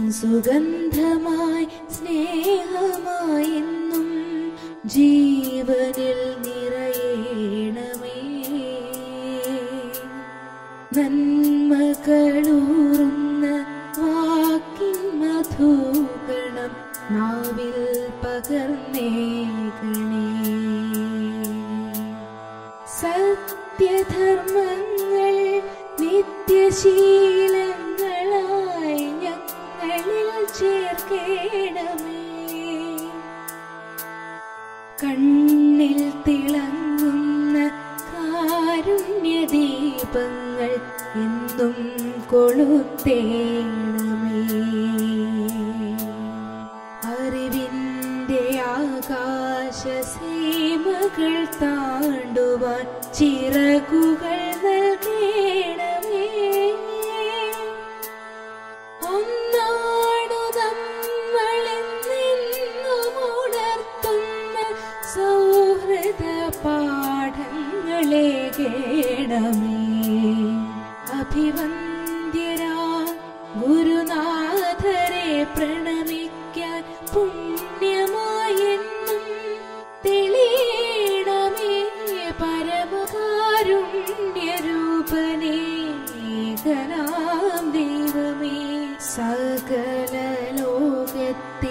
സുഗന്ധമായി സ്നേഹമായി എന്നും ജീവനിൽ നിറയണമേ നന്മകളൂറുന്ന വാക്കിൻ മധുഗണം നാവിൽ പകർന്നേകണേ സത്യധർമ്മങ്ങൾ നിത്യശീലങ്ങളായി ഞങ്ങളിൽ ചേർക്കേണമേ കണ്ണിൽ തിളങ്ങുന്ന കാരുണ്യദീപങ്ങൾ എന്നും കൊളുത്തേണമേ അറിവിന്റെ ആകാശ സീമകൾ താണ്ടുവാൻ ചിറകുകൾ നൽകേണമേ ഒന്നാണു നമ്മളിന്നും ഉണർത്തുന്ന സൗഹൃദ പാഠങ്ങളെ കേണമേ അഭിവന്ദ്യരാ ഗുരുനാഥരെ പ്രണമിക്കാൻ പുണ്യമായെന്നും തെളിയണമേ പരമകാരുണ്യരൂപനേ ഏകനാം ദൈവമേ സകല ലോകത്തെ